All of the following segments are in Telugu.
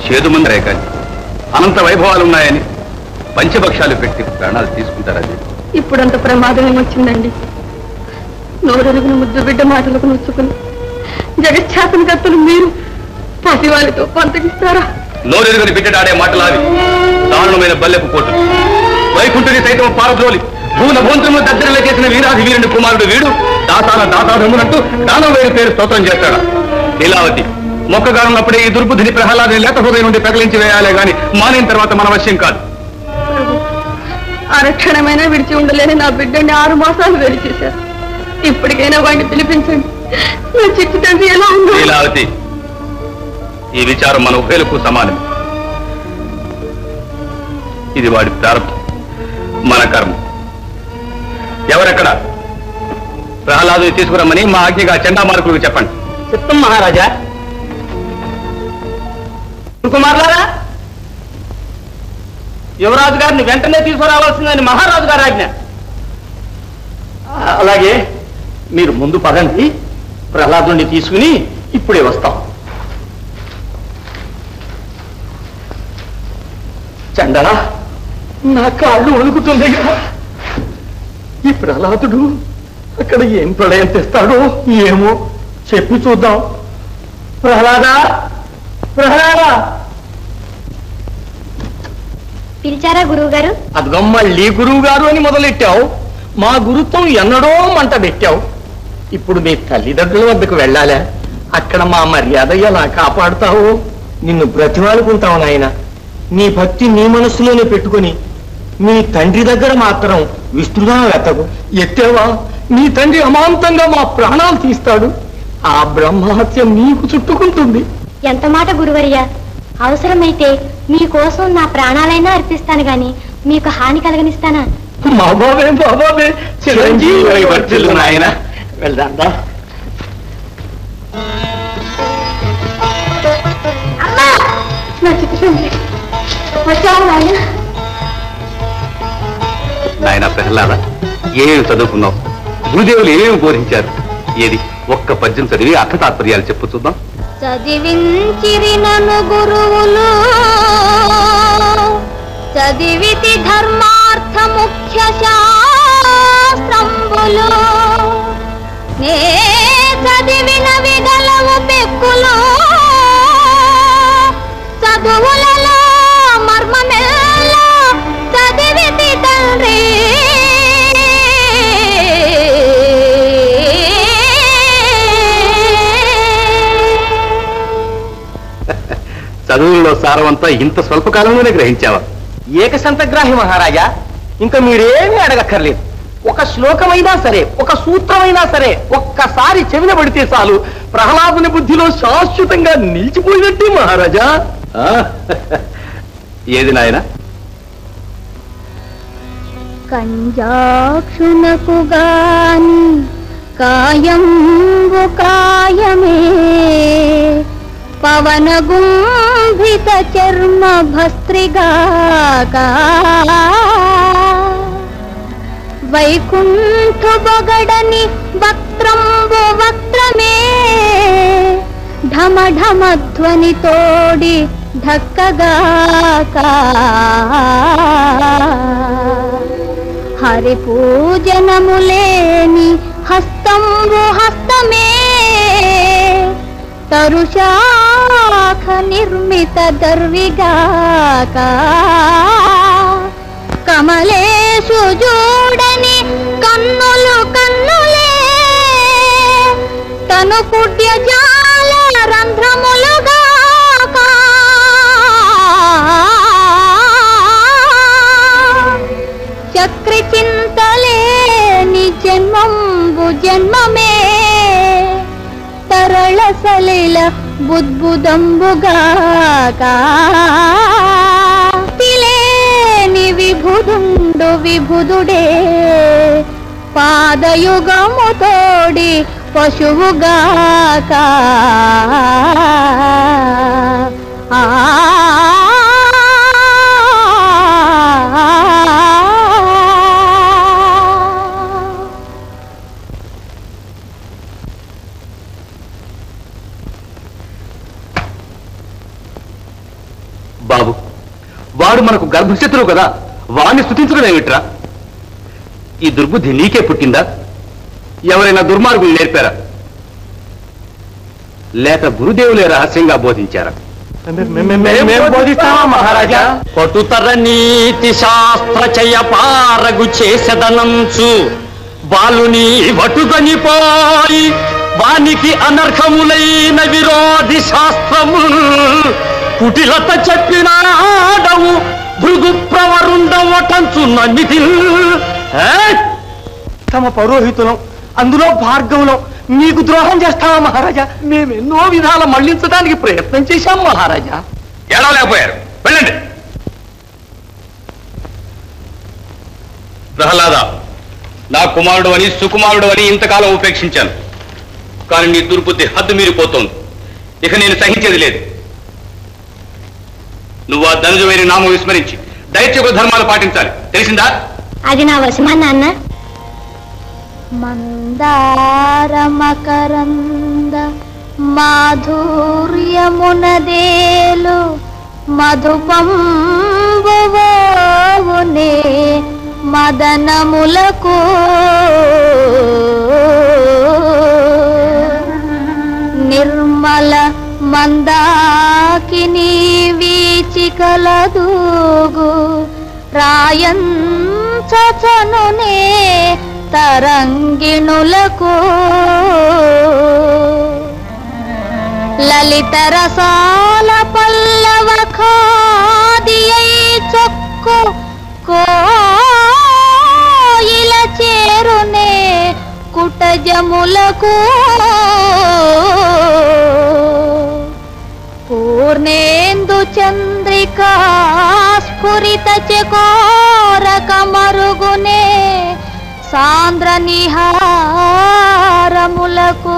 చేదుమందరే కానీ అనంత వైభవాలు ఉన్నాయని పంచపక్షాలు పెట్టి ప్రాణాలు తీసుకుంటారది ఇప్పుడంత ప్రమాదం ఏమొచ్చిందండి నోరెరుగున ముద్దు బిడ్డ మాటలకు నొచ్చుకుని జగచ్ఛాతన కత్తులు మీరు పసివాళ్ళతో పంతకిస్తారా నోరెరుగుని బిడ్డడాడే మాటలు అవి దారుణమైన బల్లెపు కోటు వైకుంఠుని సైతం పారద్రోలి భూన భూంత్రము దగ్గరలో చేసిన వీరాధి వీరుని కుమారుడు వీడు దాసాన దాసాధమునంటూ దానం వేరు పేరు స్తోత్రం చేస్తాడు లీలావతి మొక్కగానున్నప్పుడే ఈ దుర్బుద్ధిని ప్రహ్లాదని లేత హృదయం నుండి ప్రకలించి వేయాలే గాని మానిన తర్వాత మన వశ్యం కాదు ప్రభు ఆరక్షణమైనా విడిచి ఉండలేని నా బిడ్డని ఆరు మాసాలు వేడి చేశారు ఇప్పటికైనా వాడిని పిలిపించండి నా చిట్టి తండ్రి ఎలా ఉందో లీలావతి ఈ విచారం మన ఉభయలకు సమానం ఇది వాడి ప్రారంభం మన కర్మ ఎవరెక్కడ ప్రహ్లాదుని తీసుకురమ్మని మా ఆజ్ఞగా చండా మార్కులకు చెప్పండి చిత్తం మహారాజా కుమారులారా యువరాజు గారిని వెంటనే తీసుకురావాల్సిందని మహారాజు గారి ఆజ్ఞ అలాగే మీరు ముందు పదండి ప్రహ్లాదుని తీసుకుని ఇప్పుడే వస్తాం చండా నా కాళ్ళు వణుకుతున్నాయి ఈ ప్రహ్లాదుడు అక్కడ ఏం ప్రళయం తెస్తాడో ఏమో చెప్పి చూద్దాం ప్రహ్లాదా ప్రహ్లాదా పిలిచారా గురువు గారు అదిగో మళ్ళీ గురువు గారు అని మొదలెట్టావు మా గురుత్వం ఎన్నడో మంట పెట్టావు ఇప్పుడు మీ తల్లిదండ్రుల వద్దకు వెళ్ళాలా అక్కడ మా మర్యాద ఎలా కాపాడుతావు నిన్ను బ్రతిమాలుకుంటావు నాయన నీ భక్తి నీ మనస్సులోనే పెట్టుకొని నీ తండ్రి దగ్గర మాత్రం విష్ణుగా వెతకు ఎత్తేవా నీ తండ్రి అమాంతంగా మా ప్రాణాలు తీస్తాడు ఆ బ్రహ్మహత్య నీకు చుట్టుకుంటుంది ఎంత మాట గురువర్య అవసరమైతే మీకోసం నా ప్రాణాలైనా అర్పిస్తాను గాని మీకు హాని కలగనిస్తానా మా బాబే మా బాబే చిరంజీవి వర్తిల్లు నాయన వెళ్దాం నా చిట్టి తండ్రి వచ్చావు నాయన నాయన ప్రహ్లాద ఏమేమి చదువుకున్నావు గురుదేవులు ఏమేమి బోధించారు ఏది ఒక్క పద్యం చదివి అర్థ తాత్పర్యాలు చెప్పు చూద్దాం చదివించిరి నన్ను గురువులు చదివితి ధర్మార్థ ముఖ్య శాస్త్రంబులు నే చదివినవి గలవు పెక్కులు చదువులలో మర్మమెల్లా చదివితి తండ్రి చదువుల్లో సారవంతా ఇంత స్వల్పకాలంలోనే గ్రహించావా ఏకసంతగ్రాహి మహారాజా ఇంకా మీరేమీ అడగక్కర్లేదు ఒక శ్లోకమైనా సరే ఒక సూత్రమైనా సరే ఒక్కసారి చెవిన పడితే చాలు ప్రహ్లాదుని బుద్ధిలో శాశ్వతంగా నిలిచిపోయినట్టే మహారాజా ఆ? ఏది నాయన కంజాక్షునకు గాని కాయంబు కాయమే పవన గుంభిత చర్మ భస్త్రిగాక వైకుంఠ బొగడని వక్త్రంబు వక్త్రమే ఢమ ఢమ ధ్వని తోడి ఢక్కగాక హరి పూజనములేని హస్తంబు హస్తమే తరుశాఖ నిర్మిత దర్విగాక కమలేషు చూడని కన్నులు కన్నులే తను పుట్య జాల రంధ్రములుగాక చక్రి చింతలేని జన్మంబు జన్మమే తరళ సలిల బుద్బుదంబుగాక తిలేని విభుదుండు విభుదుడే పాదయుగము తోడి పశువుగాక ఆ బాబు వాడు మనకు గర్భశత్రువు కదా వాణ్ణి స్థుతించడం ఏమిట్రా ఈ దుర్బుద్ధి నీకే పుట్టిందా ఎవరైనా దుర్మార్గులు నేర్పారా లేక గురుదేవులే రహస్యంగా బోధించారా మేము బోధిస్తామా మహారాజా పటుతర నీతి శాస్త్ర చయ పారగు చేసెదనంచు బాలుని వటుగని పోయి వానికి అనర్హములైన విరోధి శాస్త్రము కుటిలత చెప్పినాడవు భృగు ప్రవరుండవటంచు నమితి తమ పౌరోహితులం అందులో భార్గవులం మీకు ద్రోహం చేస్తావా మహారాజా మేము ఎన్నో విధాల మళ్లించడానికి ప్రయత్నం చేశాం మహారాజా ఎలా లేకపోయారు వెళ్ళండి ప్రహ్లాద నా కుమారుడు అని సుకుమారుడు అని ఇంతకాలం ఉపేక్షించాను కానీ నీ దుర్బుద్ధి హద్దు మీరిపోతోంది ఇక నేను సహించేది లేదు నువ్వు ఆ ధనుజవేరి నామం విస్మరించి దైత్యకు ధర్మాలు పాటించాలి తెలిసిందా అది నా వశమా నాన్న మందారమకరంద మాధుర్యమునదేలు మధుపంబువోనే మదనములకు నిర్మల మందాకిని వీచికలదూగు రాయంచనునే తరంగిణులకు లలిత రసాల పల్లవ ఖాదియై చొక్కు కోయిల చేరునే కుటజములకు పూర్ణేందు చంద్రికా స్ఫురిత చకోరక మరుగునే సాంద్ర నిహారములకు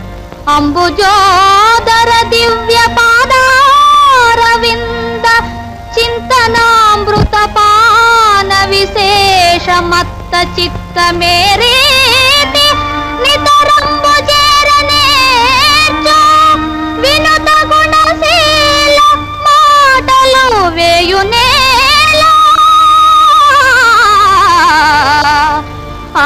అంబుజోదర దివ్య పాదారవింద చింతనామృత పాన విశేషమత్త చిత్త మేరేతి నితరంబు చేరనేర్చు వినుత గుణశీల మాటలు వేయునేలా ఆ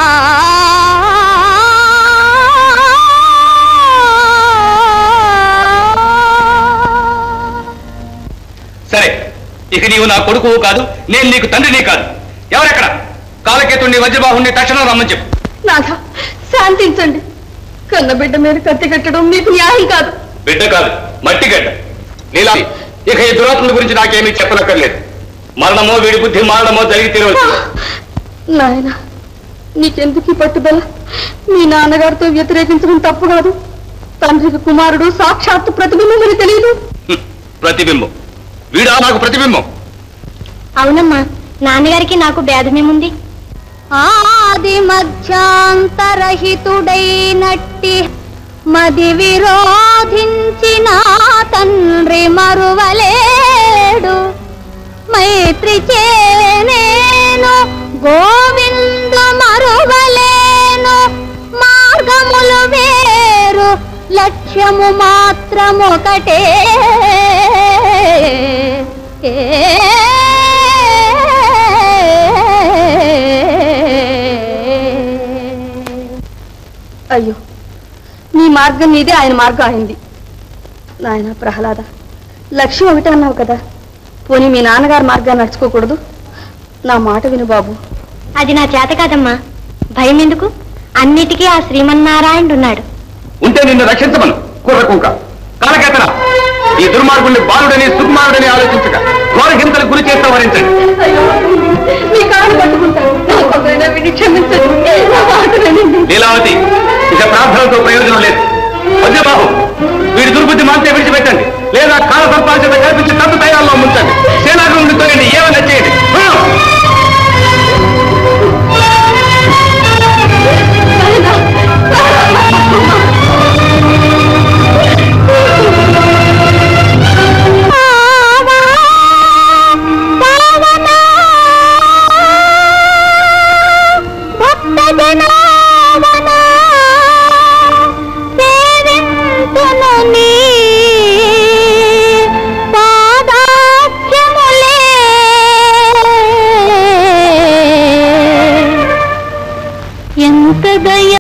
సరే ఇక నీవు నా కొడుకువు కాదు నేను నీకు తండ్రిని కాదు ఎవరెక్కడ కాలకేతుణ్ణి వజ్రబాహుణ్ణి తక్షణం రమ్మని చెప్పు నాథ శాంతించండి కన్న బిడ్డ మీద కత్తి కట్టడం మీకు న్యాయం కాదు బిడ్డ కాదు మట్టి గడ్డ నీలా ఇక ఈ దురాత్మల గురించి నాకేమీ చెప్పనక్కర్లేదు మరణమో వీడి బుద్ధి మారణమో జరిగి తీరవచ్చు నాయన నీకెందుకు ఈ పట్టుదల మీ నాన్నగారితో వ్యతిరేకించడం తప్పు కాదు తండ్రికి కుమారుడు సాక్షాత్తు ప్రతిబింబమని తెలియదు హ్మ్, ప్రతిబింబం వీడా నాకు ప్రతిబింబం అవునమ్మా నాన్నగారికి నాకు భేదమేముంది ఆది మధ్యాంతరహితుడైనట్టి మది విరోధించిన తండ్రి మరువలేడు మైత్రి చేనేను గోవిందు మరువలేను మార్గములు వేరు లక్ష్యము మాత్రమొకటే అయ్యో నీ మార్గం నీదే ఆయన మార్గం అయింది నాయన ప్రహ్లాద లక్ష్యం ఒకటే అన్నావు కదా పోనీ మీ నాన్నగారి మార్గాన్ని నడుచుకోకూడదు నా మాట విను బాబు అది నా చేత కాదమ్మా భయం ఎందుకు అన్నిటికీ ఆ శ్రీమన్నారాయణుడు ఉన్నాడు ఉంటే నిన్ను రక్షించమను కుర్ర కుంక కాలకేతన ఈ దుర్మార్గుల్ని బాలుడని సుకుమారుడని ఆలోచించక ఘోర హింసలు గురి చేస్తా వరించండి మీ కాళ్ళు పట్టుకుంటాను నాకొకరైనా విని క్షమించండి నా మాట వినండి లీలావతి ఇక ప్రార్థనలతో ప్రయోజనం లేదు వజ్రబాహు వీడి దుర్బుద్ధి మాంతే విడిచిపెట్టండి లేదా కాల సంపాదన కల్పించి తప్పు తయారులో ముంచండి సేనాకు నుండి తొలగండి ఏమైనా చేయండి ఆ! భక్త జనావన సేవింతును నీ పాదాఖ్య ఎంత దయ